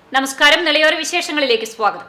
നമസ്കാരം നിളയോര വിശേഷങ്ങളിലേക്ക് സ്വാഗതം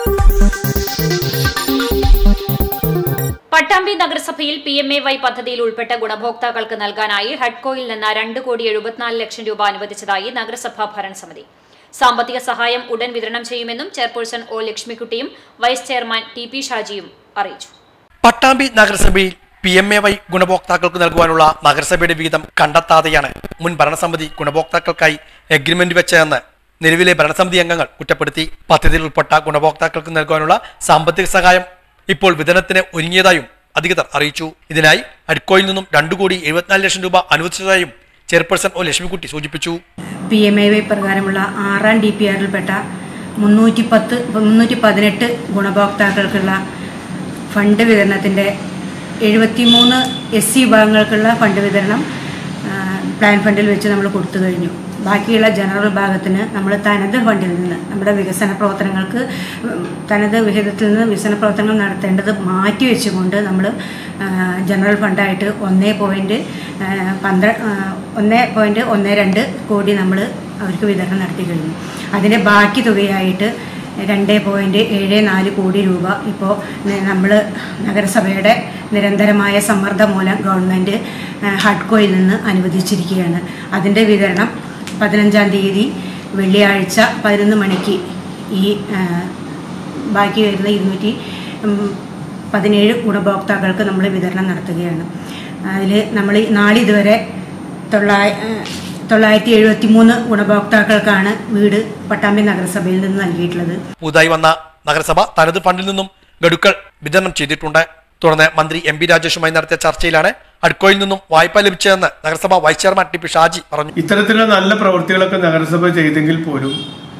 പട്ടാമ്പി നഗരസഭയിൽ പി എം എ വൈ പദ്ധതിയിൽ ഉൾപ്പെട്ട ഗുണഭോക്താക്കൾക്ക് നൽകാനായി ഹഡ്കോയിൽ നിന്ന് രണ്ട് കോടി എഴുപത്തിനാല് ലക്ഷം രൂപ അനുവദിച്ചതായി നഗരസഭാ ഭരണസമിതി സാമ്പത്തിക സഹായം ഉടൻ വിതരണം ചെയ്യുമെന്നും ചെയർപേഴ്സൺ ഒ ലക്ഷ്മിക്കുട്ടിയും വൈസ് ചെയർമാൻ ടി പി ഷാജിയും അറിയിച്ചു പട്ടാമ്പി നഗരസഭയിൽ പി എം എ വൈ ഗുണഭോക്താക്കൾക്ക് നൽകുവാനുള്ള നഗരസഭയുടെ വിഹിതം കണ്ടെത്താതെയാണ് മുൻ ഭരണസമിതി ഗുണഭോക്താക്കൾക്കായി എഗ്രിമെന്റ് വെച്ചതെന്ന് നിലവിലെ ഭരണസമിതി അംഗങ്ങൾ കുറ്റപ്പെടുത്തി പദ്ധതിയിൽ ഉൾപ്പെട്ട ഗുണഭോക്താക്കൾക്ക് നൽകുവാനുള്ള സാമ്പത്തിക സഹായം ഇപ്പോൾ വിതരണത്തിന് ഒരുങ്ങിയതായും അധികൃതർ അറിയിച്ചു ഇതിനായി അഡ്കോയിൽ നിന്നും രണ്ടു കോടി എഴുപത്തിനാല് ലക്ഷം രൂപ അനുവദിച്ചതായും ചെയർപേഴ്സൺ ഒ ലക്ഷ്മിക്കുട്ടി സൂചിപ്പിച്ചു പി എം എ വൈ പ്രകാരമുള്ള ആറാം ഡി പി ആറിൽപ്പെട്ട മുന്നൂറ്റി പത്ത് മുന്നൂറ്റി പതിനെട്ട് ഗുണഭോക്താക്കൾക്കുള്ള ഫണ്ട് വിതരണത്തിൻ്റെ എഴുപത്തിമൂന്ന് എസ് സി വിഭാഗങ്ങൾക്കുള്ള ഫണ്ട് വിതരണം ആ, പ്ലാൻ ഫണ്ടിൽ വെച്ച് നമ്മൾ കൊടുത്തു കഴിഞ്ഞു ബാക്കിയുള്ള ജനറൽ വിഭാഗത്തിന് നമ്മൾ തനത് ഫണ്ടിൽ നിന്ന് നമ്മുടെ വികസന പ്രവർത്തനങ്ങൾക്ക് ഉം, തനത് വിഹിതത്തിൽ നിന്ന് വികസന പ്രവർത്തനങ്ങൾ നടത്തേണ്ടത് മാറ്റി വെച്ചുകൊണ്ട് നമ്മൾ ജനറൽ ഫണ്ടായിട്ട് ഒന്നേ പോയിൻറ്റ് പന്ത്ര ഒന്ന് പോയിൻറ്റ് ഒന്ന് രണ്ട് കോടി നമ്മൾ അവർക്ക് വിതരണം നടത്തി കഴിഞ്ഞു അതിൻ്റെ ബാക്കി തുകയായിട്ട് രണ്ട് പോയിൻറ്റ് ഏഴ് നാല് കോടി രൂപ ഇപ്പോൾ നമ്മൾ നഗരസഭയുടെ നിരന്തരമായ സമ്മർദ്ദം മൂലം ഗവൺമെൻറ് ഹഡ്കോയിൽ നിന്ന് അനുവദിച്ചിരിക്കുകയാണ് അതിൻ്റെ വിതരണം പതിനഞ്ചാം തീയതി വെള്ളിയാഴ്ച പതിനൊന്ന് മണിക്ക് ഈ ആ, ബാക്കി വരുന്ന ഇരുന്നൂറ്റി ഉം, പതിനേഴ് ഗുണഭോക്താക്കൾക്ക് നമ്മൾ വിതരണം നടത്തുകയാണ് അതിൽ നമ്മൾ ഈ നാളിതുവരെ തൊള്ളായി തൊള്ളായിരത്തി എഴുപത്തി മൂന്ന് ഗുണഭോക്താക്കൾക്കാണ് വീട് പട്ടാമ്പി നഗരസഭയിൽ നിന്ന് നൽകിയിട്ടുള്ളത് പുതുതായി വന്ന നഗരസഭ തനത് ഫണ്ടിൽ നിന്നും ഗഡുക്കൾ വിതരണം ചെയ്തിട്ടുണ്ട് തുടർന്ന് മന്ത്രി എം പി രാജേഷുമായി നടത്തിയ ചർച്ചയിലാണ് അഡ്കോയിൽ നിന്നും വായ്പ ലഭിച്ചതെന്ന് നഗരസഭ vice chairman T P Shaji പറഞ്ഞു ഇത്തരത്തിലുള്ള നല്ല പ്രവൃത്തികളൊക്കെ നഗരസഭ ചെയ്തെങ്കിൽ പോലും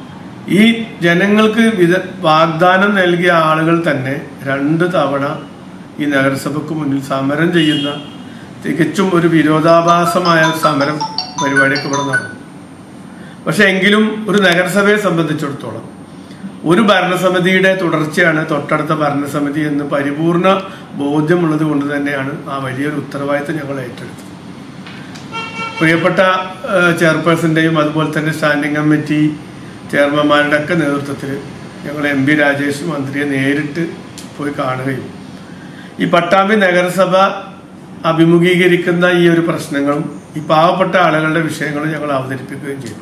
ഈ ജനങ്ങൾക്ക് വിധ വാഗ്ദാനം നൽകിയ ആളുകൾ തന്നെ രണ്ട് തവണ ഈ നഗരസഭയ്ക്ക് മുന്നിൽ സമരം ചെയ്യുന്ന തികച്ചും ഒരു വിരോധാഭാസമായ സമരം പരിപാടിയൊക്കെ ഇവിടെ നടന്നു പക്ഷെ എങ്കിലും ഒരു നഗരസഭയെ സംബന്ധിച്ചിടത്തോളം ഒരു ഭരണസമിതിയുടെ തുടർച്ചയാണ് തൊട്ടടുത്ത ഭരണസമിതി എന്ന് പരിപൂർണ ബോധ്യമുള്ളത് കൊണ്ട് തന്നെയാണ് ആ വലിയൊരു ഉത്തരവാദിത്തം ഞങ്ങൾ ഏറ്റെടുത്തത് പ്രിയപ്പെട്ട ഏഹ്, ചെയർപേഴ്സന്റെയും അതുപോലെ തന്നെ സ്റ്റാൻഡിംഗ് കമ്മിറ്റി ചെയർമാൻമാരുടെ ഒക്കെ നേതൃത്വത്തിൽ ഞങ്ങൾ എം പി രാജേഷ് മന്ത്രിയെ നേരിട്ട് പോയി കാണുകയും ഈ പട്ടാമ്പി നഗരസഭ അഭിമുഖീകരിക്കുന്ന ഈ ഒരു പ്രശ്നങ്ങളും ഈ പാവപ്പെട്ട ആളുകളുടെ വിഷയങ്ങളും ഞങ്ങൾ അവതരിപ്പിക്കുകയും ചെയ്തു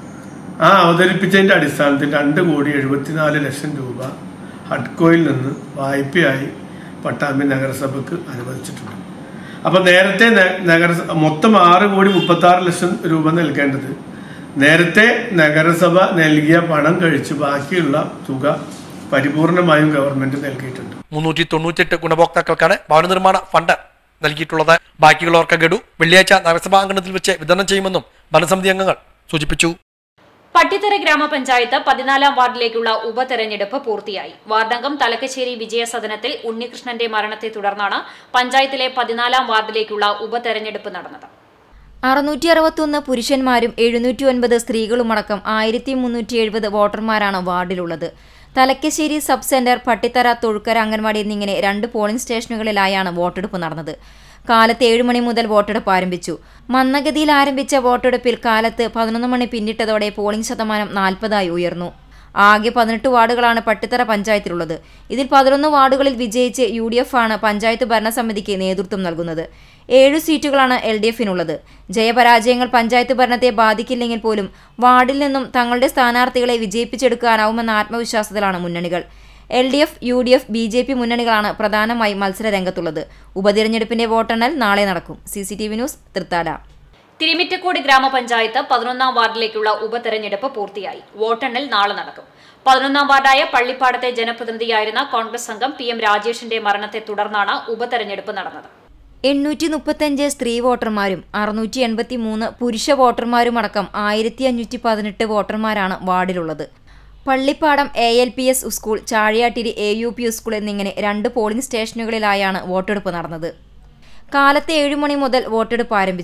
ആ അവതരിപ്പിച്ചതിന്റെ അടിസ്ഥാനത്തിൽ രണ്ട് കോടി എഴുപത്തിനാല് ലക്ഷം രൂപ ഹഡ്കോയിൽ നിന്ന് വായ്പയായി പട്ടാമ്പി നഗരസഭയ്ക്ക് അനുവദിച്ചിട്ടുണ്ട് അപ്പൊ നേരത്തെ ന- നഗരസഭ മൊത്തം ആറ് കോടി മുപ്പത്തി ആറ് ലക്ഷം രൂപ നൽകേണ്ടത് നേരത്തെ നഗരസഭ നൽകിയ പണം കഴിച്ച് ബാക്കിയുള്ള തുക പരിപൂർണമായും ഗവൺമെന്റ് നൽകിയിട്ടുണ്ട് മുന്നൂറ്റി തൊണ്ണൂറ്റെട്ട് ഗുണഭോക്താക്കൾക്കാണ് ഭവന നിർമ്മാണ ഫണ്ട് നൽകിയിട്ടുള്ളത് ബാക്കിയുള്ളവർക്ക് ഗഡു വെള്ളിയാഴ്ച നഗരസഭാ അങ്കണത്തിൽ വെച്ച് വിതരണം ചെയ്യുമെന്നും ഭരണസമിതി അംഗങ്ങൾ സൂചിപ്പിച്ചു പട്ടിത്തറ ഗ്രാമപഞ്ചായത്ത് പതിനാലാം വാർഡിലേക്കുള്ള ഉപതെരഞ്ഞെടുപ്പ് പൂർത്തിയായി വാർഡംഗം തലക്കശ്ശേരി വിജയസദനത്തിൽ ഉണ്ണികൃഷ്ണന്റെ മരണത്തെ തുടർന്നാണ് പഞ്ചായത്തിലെ പതിനാലാം വാർഡിലേക്കുള്ള ഉപതെരഞ്ഞെടുപ്പ് നടന്നത് അറുന്നൂറ്റി അറുപത്തൊന്ന് പുരുഷന്മാരും എഴുന്നൂറ്റി ഒൻപത് സ്ത്രീകളുമടക്കം ആയിരത്തി മുന്നൂറ്റി എഴുപത് വോട്ടർമാരാണ് വാർഡിലുള്ളത് തലക്കശ്ശേരി സബ് സെന്റർ പട്ടിത്തറ തൊഴുക്കര അംഗൻവാടി എന്നിങ്ങനെ രണ്ട് പോളിംഗ് സ്റ്റേഷനുകളിലായാണ് വോട്ടെടുപ്പ് നടന്നത് കാലത്ത് ഏഴ് മണി മുതൽ വോട്ടെടുപ്പ് ആരംഭിച്ചു മന്ദഗതിയിൽ ആരംഭിച്ച വോട്ടെടുപ്പിൽ കാലത്ത് പതിനൊന്ന് മണി പിന്നിട്ടതോടെ പോളിംഗ് ശതമാനം നാൽപ്പതായി ഉയർന്നു ആകെ പതിനെട്ട് വാർഡുകളാണ് പട്ടിത്തറ പഞ്ചായത്തിലുള്ളത് ഇതിൽ പതിനൊന്ന് വാർഡുകളിൽ വിജയിച്ച് യു ഡി എഫ് ആണ് പഞ്ചായത്ത് ഭരണസമിതിക്ക് നേതൃത്വം നൽകുന്നത് ഏഴു സീറ്റുകളാണ് എൽ ഡി എഫിനുള്ളത് ജയപരാജയങ്ങൾ പഞ്ചായത്ത് ഭരണത്തെ ബാധിക്കില്ലെങ്കിൽ പോലും വാർഡിൽ നിന്നും തങ്ങളുടെ സ്ഥാനാർത്ഥികളെ വിജയിപ്പിച്ചെടുക്കാനാവുമെന്ന ആത്മവിശ്വാസത്തിലാണ് മുന്നണികൾ L D F U D F B J P മുന്നണികളാണ് പ്രധാനമായി മത്സര രംഗത്തുള്ളത് ഉപതിരഞ്ഞെടുപ്പിന്റെ വോട്ടെണ്ണൽ നാളെ നടക്കും C C T V news Thrithala Thirumittacode ഗ്രാമപഞ്ചായത്ത് പതിനൊന്നാം വാർഡിലേക്കുള്ള ഉപതെരഞ്ഞെടുപ്പ് പൂർത്തിയായി വോട്ടെണ്ണൽ നാളെ നടക്കും പതിനൊന്നാം വാർഡായ പള്ളിപ്പാടത്തെ ജനപ്രതിനിധിയായിരുന്ന കോൺഗ്രസ് അംഗം പി എം രാജേഷിന്റെ മരണത്തെ തുടർന്നാണ് ഉപതെരഞ്ഞെടുപ്പ് നടന്നത് എണ്ണൂറ്റി മുപ്പത്തഞ്ച് സ്ത്രീ വോട്ടർമാരും അറുന്നൂറ്റി എൺപത്തി മൂന്ന് പുരുഷ വോട്ടർമാരുമടക്കം ആയിരത്തി അഞ്ഞൂറ്റി പതിനെട്ട് വോട്ടർമാരാണ് വാർഡിലുള്ളത് Pallippadam A L P S school Chazhiyattiri A U P school എന്നിങ്ങനെ രണ്ട് പോളിംഗ് സ്റ്റേഷനുകളിലായാണ് വോട്ടെടുപ്പ് നടന്നത് കാലത്ത് ഏഴ് മണി മുതൽ വോട്ടെടുപ്പ് ആരംഭിച്ചു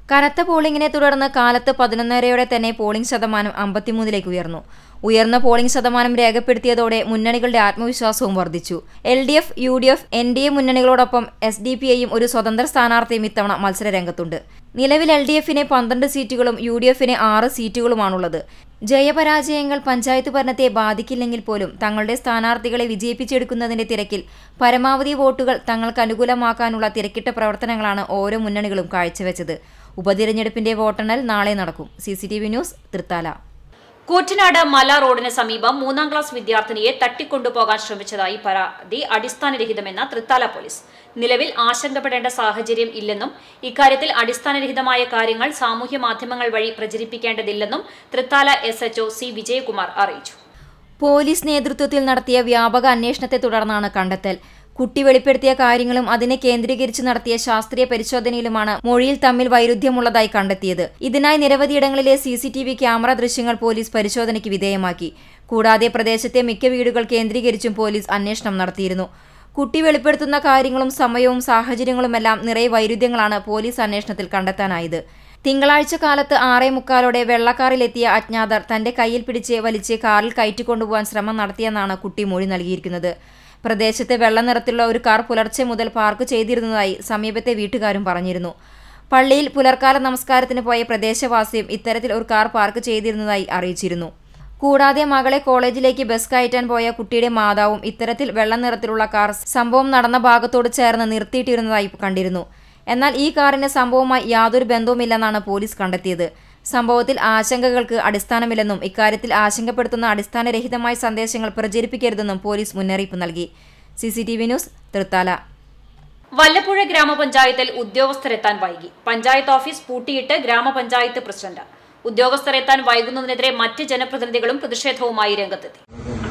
കനത്ത പോളിംഗിനെ തുടർന്ന് കാലത്ത് പതിനൊന്നരയോടെ തന്നെ പോളിംഗ് ശതമാനം അമ്പത്തിമൂന്നിലേക്ക് ഉയർന്നു ഉയർന്ന പോളിംഗ് ശതമാനം രേഖപ്പെടുത്തിയതോടെ മുന്നണികളുടെ ആത്മവിശ്വാസവും വർദ്ധിച്ചു L D F U D F N D A മുന്നണികളോടൊപ്പം എസ് ഡി പി ഐയും ഒരു സ്വതന്ത്ര സ്ഥാനാർത്ഥിയും ഇത്തവണ മത്സരരംഗത്തുണ്ട് നിലവിൽ എൽ ഡി എഫിന് പന്ത്രണ്ട് സീറ്റുകളും യു ഡി എഫിന് ആറ് സീറ്റുകളുമാണുള്ളത് ജയപരാജയങ്ങൾ പഞ്ചായത്ത് ഭരണത്തെ ബാധിക്കില്ലെങ്കിൽ പോലും തങ്ങളുടെ സ്ഥാനാർത്ഥികളെ വിജയിപ്പിച്ചെടുക്കുന്നതിന്റെ തിരക്കിൽ പരമാവധി വോട്ടുകൾ തങ്ങൾക്ക് അനുകൂലമാക്കാനുള്ള തിരക്കിട്ട പ്രവർത്തനങ്ങളാണ് ഓരോ മുന്നണികളും കാഴ്ചവെച്ചത് ഉപതിരഞ്ഞെടുപ്പിന്റെ വോട്ടെണ്ണൽ നാളെ നടക്കും C C T V news Thrithala Koottanad മല റോഡിന് സമീപം മൂന്നാം ക്ലാസ് വിദ്യാർത്ഥിനിയെ തട്ടിക്കൊണ്ടുപോകാൻ ശ്രമിച്ചതായി പരാതി അടിസ്ഥാനരഹിതമെന്ന തൃത്താല പോലീസ് നിലവിൽ ആശങ്കപ്പെടേണ്ട സാഹചര്യം ഇല്ലെന്നും ഇക്കാര്യത്തിൽ അടിസ്ഥാനരഹിതമായ കാര്യങ്ങൾ സാമൂഹ്യ മാധ്യമങ്ങൾ വഴി പ്രചരിപ്പിക്കേണ്ടതില്ലെന്നും Thrithala S H O C Vijayakumar അറിയിച്ചു പോലീസ് നേതൃത്വത്തിൽ നടത്തിയ വ്യാപക അന്വേഷണത്തെ തുടർന്നാണ് കണ്ടെത്തൽ കുട്ടി വെളിപ്പെടുത്തിയ കാര്യങ്ങളും അതിനെ കേന്ദ്രീകരിച്ച് നടത്തിയ ശാസ്ത്രീയ പരിശോധനയിലുമാണ് മൊഴിയിൽ തമ്മിൽ വൈരുദ്ധ്യമുള്ളതായി കണ്ടെത്തിയത് ഇതിനായി നിരവധിയിടങ്ങളിലെ C C T V camera ദൃശ്യങ്ങൾ പോലീസ് പരിശോധനയ്ക്ക് വിധേയമാക്കി കൂടാതെ പ്രദേശത്തെ മിക്ക വീടുകൾ കേന്ദ്രീകരിച്ചും പോലീസ് അന്വേഷണം നടത്തിയിരുന്നു കുട്ടി വെളിപ്പെടുത്തുന്ന കാര്യങ്ങളും സമയവും സാഹചര്യങ്ങളുമെല്ലാം നിറയെ വൈരുദ്ധ്യങ്ങളാണ് പോലീസ് അന്വേഷണത്തിൽ കണ്ടെത്താനായത് തിങ്കളാഴ്ച കാലത്ത് ആറേ മുക്കാലോടെ വെള്ളക്കാറിലെത്തിയ അജ്ഞാതർ തന്റെ കയ്യിൽ പിടിച്ച് വലിച്ച് കാറിൽ കയറ്റിക്കൊണ്ടുപോകാൻ ശ്രമം നടത്തിയെന്നാണ് കുട്ടി മൊഴി നൽകിയിരിക്കുന്നത് പ്രദേശത്തെ വെള്ള നിറത്തിലുള്ള ഒരു കാർ പുലർച്ചെ മുതൽ പാർക്ക് ചെയ്തിരുന്നതായി സമീപത്തെ വീട്ടുകാരും പറഞ്ഞിരുന്നു പള്ളിയിൽ പുലർക്കാല നമസ്കാരത്തിന് പോയ പ്രദേശവാസിയും ഇത്തരത്തിൽ ഒരു കാർ പാർക്ക് ചെയ്തിരുന്നതായി അറിയിച്ചിരുന്നു കൂടാതെ മകളെ കോളേജിലേക്ക് ബസ് കയറ്റാൻ പോയ കുട്ടിയുടെ മാതാവും ഇത്തരത്തിൽ വെള്ള നിറത്തിലുള്ള കാർ സംഭവം നടന്ന ഭാഗത്തോട് ചേർന്ന് നിർത്തിയിട്ടിരുന്നതായി കണ്ടിരുന്നു എന്നാൽ ഈ കാറിന് സംഭവവുമായി യാതൊരു ബന്ധവുമില്ലെന്നാണ് പോലീസ് കണ്ടെത്തിയത് സംഭവത്തിൽ ആശങ്കകൾക്ക് അടിസ്ഥാനമില്ലെന്നും ഇക്കാര്യത്തിൽ ആശങ്കപ്പെടുത്തുന്ന അടിസ്ഥാനരഹിതമായ സന്ദേശങ്ങൾ പ്രചരിപ്പിക്കരുതെന്നും പോലീസ് മുന്നറിയിപ്പ് നൽകി C C T V news Thrithala Vallappuzha ഗ്രാമപഞ്ചായത്തിൽ ഉദ്യോഗസ്ഥരെത്താൻ വൈകി പഞ്ചായത്ത് ഓഫീസ് പൂട്ടിയിട്ട് ഗ്രാമപഞ്ചായത്ത് പ്രസിഡന്റ് ഉദ്യോഗസ്ഥർ എത്താൻ വൈകുന്നതിനെതിരെ മറ്റ് ജനപ്രതിനിധികളും പ്രതിഷേധവുമായി രംഗത്തെത്തി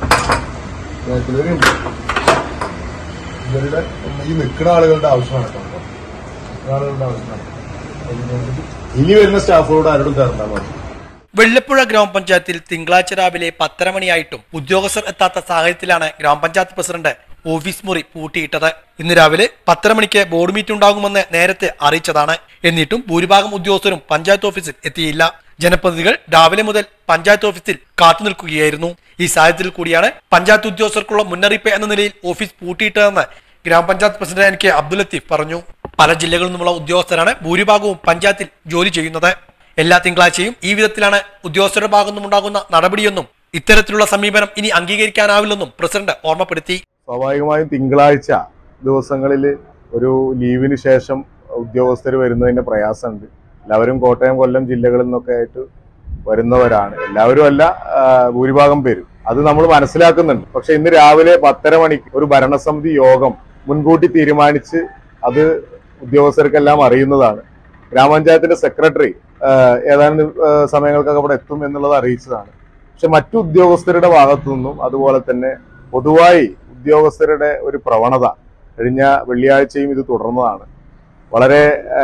ഇവരുണ്ട് ഇവരുടെ ഈ നിൽക്കുന്ന ആളുകളുടെ ആവശ്യമാണ് കേട്ടോ നിൽക്കുന്ന ആളുകളുടെ ആവശ്യമാണ് അതിനുവേണ്ടി ഇനി വരുന്ന സ്റ്റാഫുകളോട് ആരോടും കയറണ്ടാൻ പാടില്ല വെള്ളപ്പുഴ ഗ്രാമപഞ്ചായത്തിൽ തിങ്കളാഴ്ച രാവിലെ പത്തര മണിയായിട്ടും ഉദ്യോഗസ്ഥർ എത്താത്ത സാഹചര്യത്തിലാണ് ഗ്രാമപഞ്ചായത്ത് പ്രസിഡന്റ് ഓഫീസ് മുറി പൂട്ടിയിട്ടത് ഇന്ന് രാവിലെ പത്തര മണിക്ക് ബോർഡ് മീറ്റ് ഉണ്ടാകുമെന്ന് നേരത്തെ അറിയിച്ചതാണ് എന്നിട്ടും ഭൂരിഭാഗം ഉദ്യോഗസ്ഥരും പഞ്ചായത്ത് ഓഫീസിൽ എത്തിയില്ല ജനപ്രതിനിധികൾ രാവിലെ മുതൽ പഞ്ചായത്ത് ഓഫീസിൽ കാത്തുനിൽക്കുകയായിരുന്നു ഈ സാഹചര്യത്തിൽ കൂടിയാണ് പഞ്ചായത്ത് ഉദ്യോഗസ്ഥർക്കുള്ള മുന്നറിയിപ്പ് എന്ന നിലയിൽ ഓഫീസ് പൂട്ടിയിട്ടതെന്ന് ഗ്രാമപഞ്ചായത്ത് president N K Abdul Latheef പറഞ്ഞു പല ജില്ലകളിൽ നിന്നുള്ള ഉദ്യോഗസ്ഥരാണ് ഭൂരിഭാഗവും പഞ്ചായത്തിൽ ജോലി ചെയ്യുന്നത് എല്ലാ തിങ്കളാഴ്ചയും ഈ വിധത്തിലാണ് ഉദ്യോഗസ്ഥരുടെ ഭാഗത്തു നിന്നുണ്ടാകുന്ന നടപടിയെന്നും ഇത്തരത്തിലുള്ള സമീപനം ഇനി അംഗീകരിക്കാനാവില്ലെന്നും പ്രസിഡന്റ് ഓർമ്മപ്പെടുത്തി സ്വാഭാവികമായും തിങ്കളാഴ്ച ദിവസങ്ങളിൽ ഒരു ലീവിന് ശേഷം ഉദ്യോഗസ്ഥർ വരുന്നതിന്റെ പ്രയാസമുണ്ട് എല്ലാവരും കോട്ടയം കൊല്ലം ജില്ലകളിൽ നിന്നൊക്കെ ആയിട്ട് വരുന്നവരാണ് എല്ലാവരും അല്ല ആ, ഭൂരിഭാഗം പേരും അത് നമ്മൾ മനസ്സിലാക്കുന്നുണ്ട് പക്ഷെ ഇന്ന് രാവിലെ പത്തര മണിക്ക് ഒരു ഭരണസമിതി യോഗം മുൻകൂട്ടി തീരുമാനിച്ച് അത് ഉദ്യോഗസ്ഥർക്കെല്ലാം അറിയുന്നതാണ് ഗ്രാമപഞ്ചായത്തിന്റെ സെക്രട്ടറി ആ, ഏതാനും ആ, സമയങ്ങൾക്കൊക്കെ അവിടെ എത്തും എന്നുള്ളത് അറിയിച്ചതാണ് പക്ഷെ മറ്റു ഉദ്യോഗസ്ഥരുടെ ഭാഗത്തു നിന്നും അതുപോലെ തന്നെ പൊതുവായി ഉദ്യോഗസ്ഥരുടെ ഒരു പ്രവണത കഴിഞ്ഞ വെള്ളിയാഴ്ചയും ഇത് തുടർന്നതാണ് വളരെ ആ,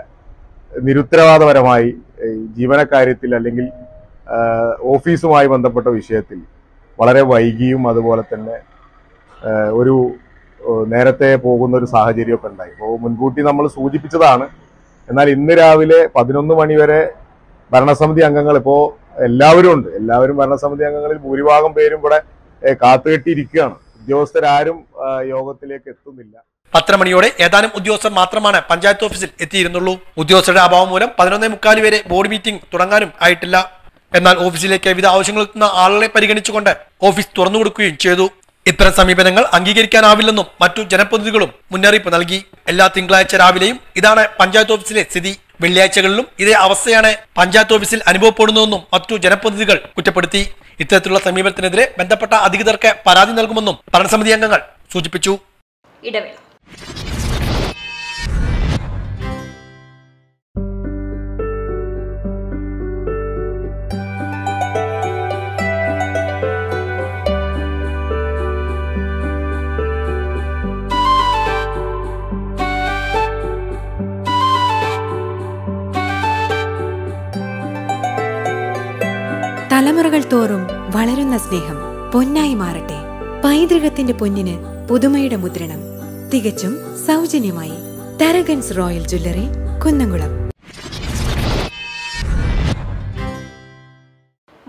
നിരുത്തരവാദപരമായി ഈ ജീവനക്കാര്യത്തിൽ അല്ലെങ്കിൽ ആ, ഓഫീസുമായി ബന്ധപ്പെട്ട വിഷയത്തിൽ വളരെ വൈകിയും അതുപോലെ തന്നെ ആ, ഒരു ഓ, നേരത്തെ പോകുന്ന ഒരു സാഹചര്യമൊക്കെ ഉണ്ടായി അപ്പോൾ മുൻകൂട്ടി നമ്മൾ സൂചിപ്പിച്ചതാണ് എന്നാൽ ഇന്ന് രാവിലെ പതിനൊന്ന് മണി വരെ ഭരണസമിതി അംഗങ്ങൾ ഇപ്പോ എല്ലാവരും ഉണ്ട് എല്ലാവരും ഭരണസമിതി അംഗങ്ങളിൽ ഭൂരിഭാഗം പേരും ഇവിടെ ഏഹ്, കാത്തുകെട്ടിയിരിക്കുകയാണ് ഉദ്യോഗസ്ഥരാരും ആ, യോഗത്തിലേക്ക് എത്തുന്നില്ല പത്തര മണിയോടെ ഏതാനും ഉദ്യോഗസ്ഥർ മാത്രമാണ് പഞ്ചായത്ത് ഓഫീസിൽ എത്തിയിരുന്നുള്ളൂ ഉദ്യോഗസ്ഥരുടെ അഭാവം മൂലം പതിനൊന്നേ മുക്കാല് വരെ ബോർഡ് മീറ്റിംഗ് തുടങ്ങാനും ആയിട്ടില്ല എന്നാൽ ഓഫീസിലേക്ക് വിവിധ ആവശ്യങ്ങൾ എത്തുന്ന ആളുകളെ പരിഗണിച്ചുകൊണ്ട് ഓഫീസ് തുറന്നു കൊടുക്കുകയും ചെയ്തു ഇത്തരം സമീപനങ്ങൾ അംഗീകരിക്കാനാവില്ലെന്നും മറ്റു ജനപ്രതിനിധികളും മുന്നറിയിപ്പ് നൽകി എല്ലാ തിങ്കളാഴ്ച രാവിലെയും ഇതാണ് പഞ്ചായത്ത് ഓഫീസിലെ സ്ഥിതി വെള്ളിയാഴ്ചകളിലും ഇതേ അവസ്ഥയാണ് പഞ്ചായത്ത് ഓഫീസിൽ അനുഭവപ്പെടുന്നതെന്നും മറ്റു ജനപ്രതിനിധികൾ കുറ്റപ്പെടുത്തി ഇത്തരത്തിലുള്ള സമീപനത്തിനെതിരെ ബന്ധപ്പെട്ട അധികൃതർക്ക് പരാതി നൽകുമെന്നും ഭരണസമിതി അംഗങ്ങൾ സൂചിപ്പിച്ചു ഇടവേള തലമുറകൾ തോറും വളരുന്ന സ്നേഹം പൊന്നായി മാറട്ടെ പൈതൃകത്തിന്റെ പൊന്നിന് പുതുമയുടെ മുദ്രണം തികച്ചും സൗജന്യമായി തരകൻസ് റോയൽ ജ്വല്ലറി കുന്നംകുളം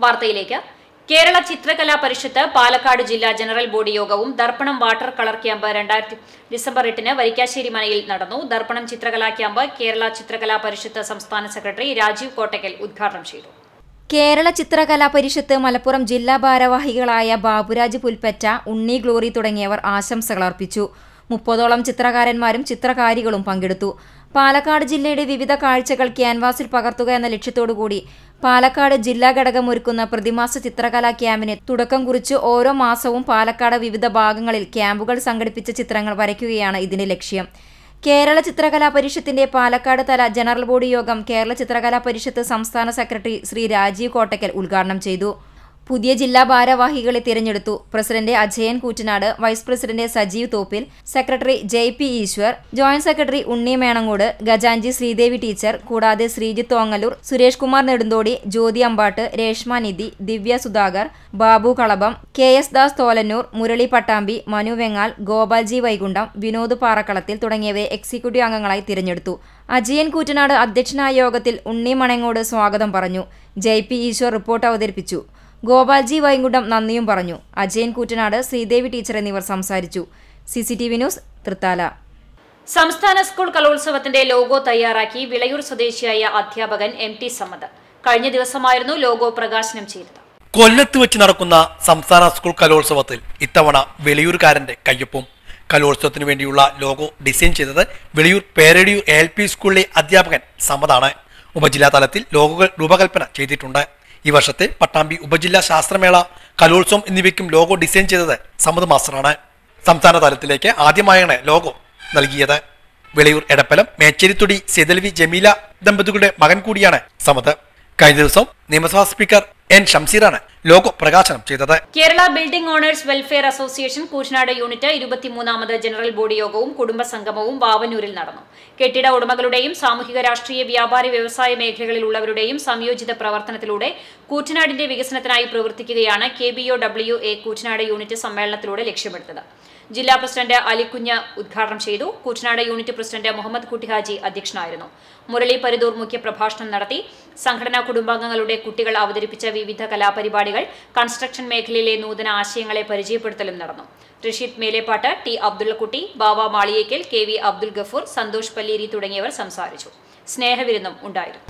വാർത്തയിലേക്ക് കേരള ചിത്രകലാ പരിഷത്ത് പാലക്കാട് ജില്ലാ ജനറൽ ബോഡി യോഗവും ദർപ്പണം വാട്ടർ കളർ ക്യാമ്പ് രണ്ടായിരത്തി ഡിസംബർ എട്ടിന് വരിക്കാശ്ശേരി മനയിൽ നടന്നു ദർപ്പണം ചിത്രകലാ ക്യാമ്പ് കേരള ചിത്രകലാ പരിഷത്ത് സംസ്ഥാന സെക്രട്ടറി രാജീവ് കോട്ടക്കൽ ഉദ്ഘാടനം ചെയ്തു കേരള ചിത്രകലാ പരിഷത്ത് മലപ്പുറം ജില്ലാ ഭാരവാഹികളായ ബാബുരാജ് പുൽപ്പറ്റ ഉണ്ണി ഗ്ലോറി തുടങ്ങിയവർ ആശംസകൾ അർപ്പിച്ചു മുപ്പതോളം ചിത്രകാരന്മാരും ചിത്രകാരികളും പങ്കെടുത്തു പാലക്കാട് ജില്ലയുടെ വിവിധ കാഴ്ചകൾ ക്യാൻവാസിൽ പകർത്തുക എന്ന ലക്ഷ്യത്തോടുകൂടി പാലക്കാട് ജില്ലാ ഘടകം ഒരുക്കുന്ന പ്രതിമാസ ചിത്രകലാ ക്യാമ്പിന് തുടക്കം കുറിച്ച് ഓരോ മാസവും പാലക്കാട് വിവിധ ഭാഗങ്ങളിൽ ക്യാമ്പുകൾ സംഘടിപ്പിച്ച ചിത്രങ്ങൾ വരയ്ക്കുകയാണ് ഇതിന്റെ ലക്ഷ്യം കേരള ചിത്രകലാ പരിഷത്തിന്റെ പാലക്കാട് തല ജനറൽ ബോഡി യോഗം കേരള ചിത്രകലാ പരിഷത്ത് സംസ്ഥാന സെക്രട്ടറി ശ്രീ രാജീവ് കോട്ടക്കൽ ഉദ്ഘാടനം ചെയ്തു പുതിയ ജില്ലാ ഭാരവാഹികളെ തിരഞ്ഞെടുത്തു president Ajayan Koottanad vice president Sajeev Thoppil secretary Jay P Eshwar joint secretary Unni Menangode ഗജാഞ്ചി ശ്രീദേവി ടീച്ചർ കൂടാതെ ശ്രീജിത്ത് ഓങ്ങല്ലൂർ സുരേഷ് കുമാർ നെടുന്തോടി ജ്യോതി അമ്പാട്ട് രേഷ്മ നിധി ദിവ്യ സുധാകർ ബാബു കളഭം കെ എസ് ദാസ് തോലന്നൂർ മുരളി പട്ടാമ്പി മനു വെങ്ങാൽ ഗോപാൽജി വൈകുണ്ഠം വിനോദ് പാറക്കളത്തിൽ തുടങ്ങിയവരെ എക്സിക്യൂട്ടീവ് അംഗങ്ങളായി തിരഞ്ഞെടുത്തു അജയൻ കൂറ്റനാട് അധ്യക്ഷനായ യോഗത്തിൽ ഉണ്ണി മണങ്ങോട് സ്വാഗതം പറഞ്ഞു ജയ് പി ഈശ്വർ റിപ്പോർട്ട് അവതരിപ്പിച്ചു ഗോപാൽജി വൈകുണ്ഠം നന്ദിയും പറഞ്ഞു അജയൻ കൂറ്റനാട് ശ്രീദേവി ടീച്ചർ എന്നിവർ സംസാരിച്ചു C C T V news Thrithala സംസ്ഥാന സ്കൂൾ കലോത്സവത്തിന്റെ ലോഗോ തയ്യാറാക്കി വിളയൂർ സ്വദേശിയായ അധ്യാപകൻ എം ടി സമ്മദ് കഴിഞ്ഞ ദിവസമായിരുന്നു ലോഗോ പ്രകാശനം ചെയ്തത് കൊല്ലത്ത് വെച്ച് നടക്കുന്ന സംസ്ഥാന സ്കൂൾ കലോത്സവത്തിൽ ഇത്തവണ വെളിയൂർക്കാരന്റെ കയ്യൊപ്പും കലോത്സവത്തിന് വേണ്ടിയുള്ള ലോഗോ ഡിസൈൻ ചെയ്തത് വെളിയൂർ പേരടിയൂർ എൽ പി സ്കൂളിലെ അധ്യാപകൻ സമ്മതാണ് ഉപജില്ലാ തലത്തിൽ ലോഗോകൾ രൂപകൽപ്പന ചെയ്തിട്ടുണ്ട് ഈ വർഷത്തെ പട്ടാമ്പി ഉപജില്ലാ ശാസ്ത്രമേള കലോത്സവം എന്നിവയ്ക്കും ലോഗോ ഡിസൈൻ ചെയ്തത് സമ്മത് മാസ്റ്ററാണ് സംസ്ഥാന തലത്തിലേക്ക് ആദ്യമായാണ് ലോഗോ നൽകിയത് വെളിയൂർ എടപ്പലം മേച്ചേരിത്തൊടി സെതൽവി ജമീല ദമ്പതികളുടെ മകൻ കൂടിയാണ് സമത് കഴിഞ്ഞ ദിവസം നിയമസഭാ സ്പീക്കർ എൻ ഷംസീറാണ് ലോഗോ പ്രകാശനം ചെയ്തത് Kerala building owners welfare association Koottanad unit ഇരുപത്തിമൂന്നാമത് ജനറൽ ബോഡി യോഗവും കുടുംബ സംഗമവും വാവന്നൂരിൽ നടന്നു കെട്ടിട ഉടമകളുടെയും സാമൂഹിക രാഷ്ട്രീയ വ്യാപാര വ്യവസായ മേഖലകളിലുള്ളവരുടെയും സംയോജിത പ്രവർത്തനത്തിലൂടെ കൂറ്റനാടിന്റെ വികസനത്തിനായി പ്രവർത്തിക്കുകയാണ് K B O W A Koottanad unit സമ്മേളനത്തിലൂടെ ലക്ഷ്യമിടുന്നത് ജില്ലാ പ്രസിഡന്റ് അലിക്കുഞ്ഞ് ഉദ്ഘാടനം ചെയ്തു കൂറ്റനാട് യൂണിറ്റ് പ്രസിഡന്റ് മുഹമ്മദ് കുട്ടിഹാജി അധ്യക്ഷനായിരുന്നു മുരളി പരിദൂർ മുഖ്യപ്രഭാഷണം നടത്തി സംഘടനാ കുടുംബാംഗങ്ങളുടെ കുട്ടികൾ അവതരിപ്പിച്ച വിവിധ കലാപരിപാടികൾ കൺസ്ട്രക്ഷൻ മേഖലയിലെ നൂതന ആശയങ്ങളെ പരിചയപ്പെടുത്തലും നടന്നു Rasheed Melepatt T Abdullakutty Bava Maliyekkal K V Abdul Gafoor Santhosh Palliri തുടങ്ങിയവർ സംസാരിച്ചു സ്നേഹവിരുന്നും ഉണ്ടായിരുന്നു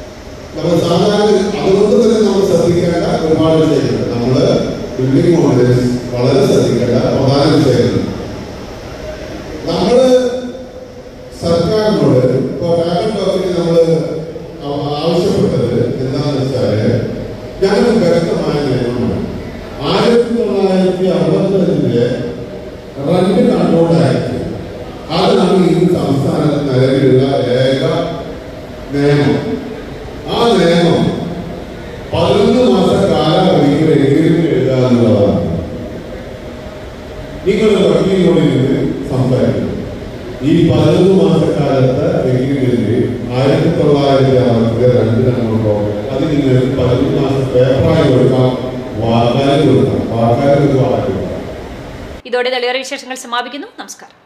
നമ്മൾ സാധാരണ അതുകൊണ്ട് തന്നെ നമ്മൾ ശ്രദ്ധിക്കേണ്ട ഒരുപാട് വിഷയങ്ങൾ നമ്മൾ ബിൽഡിംഗ് മോഡൽസ് വളരെ ശ്രദ്ധിക്കേണ്ട പ്രധാന വിഷയങ്ങൾ നമ്മൾ സർക്കാരിനോട് ഇപ്പോൾ ഫാഷൻ ബ്ലോക്കിന് നമ്മൾ ആവശ്യപ്പെട്ടത് എന്താണെന്ന് വെച്ചാൽ ഞങ്ങൾക്ക് വ്യക്തമായ നിയമമാണ് ആയിരത്തി തൊള്ളായിരത്തി അറുപത്തഞ്ചിലെ റെന്റ് കൺട്രോൾ ആക്ട് അതാണ് ഈ സംസ്ഥാനത്ത് നിലവിലുള്ള ഏക നിയമം ആ നിയമം പതിനൊന്ന് മാസ കാലാവധിക്ക് എഗ്രിമെന്റ് എഴുതുക എന്നുള്ളതാണ് നിങ്ങൾ വക്കീലിനോട് ഇരുന്ന് സംസാരിക്കും ഈ പതിനൊന്ന് മാസക്കാലത്തെ എഗ്രിമെന്റ് ആയിരത്തി തൊള്ളായിരത്തി അറുപത്തി രണ്ടിലാണ് അത് നിങ്ങൾക്ക് പതിനൊന്ന് മാസം പേപ്പറായി കൊടുക്കാം വാക്കാലും കൊടുക്കാം വാക്കാലും ഒരു വാക്ക് കൊടുക്കാം ഇതോടെ തെളിവേറെ വിശേഷങ്ങൾ സമാപിക്കുന്നു നമസ്കാരം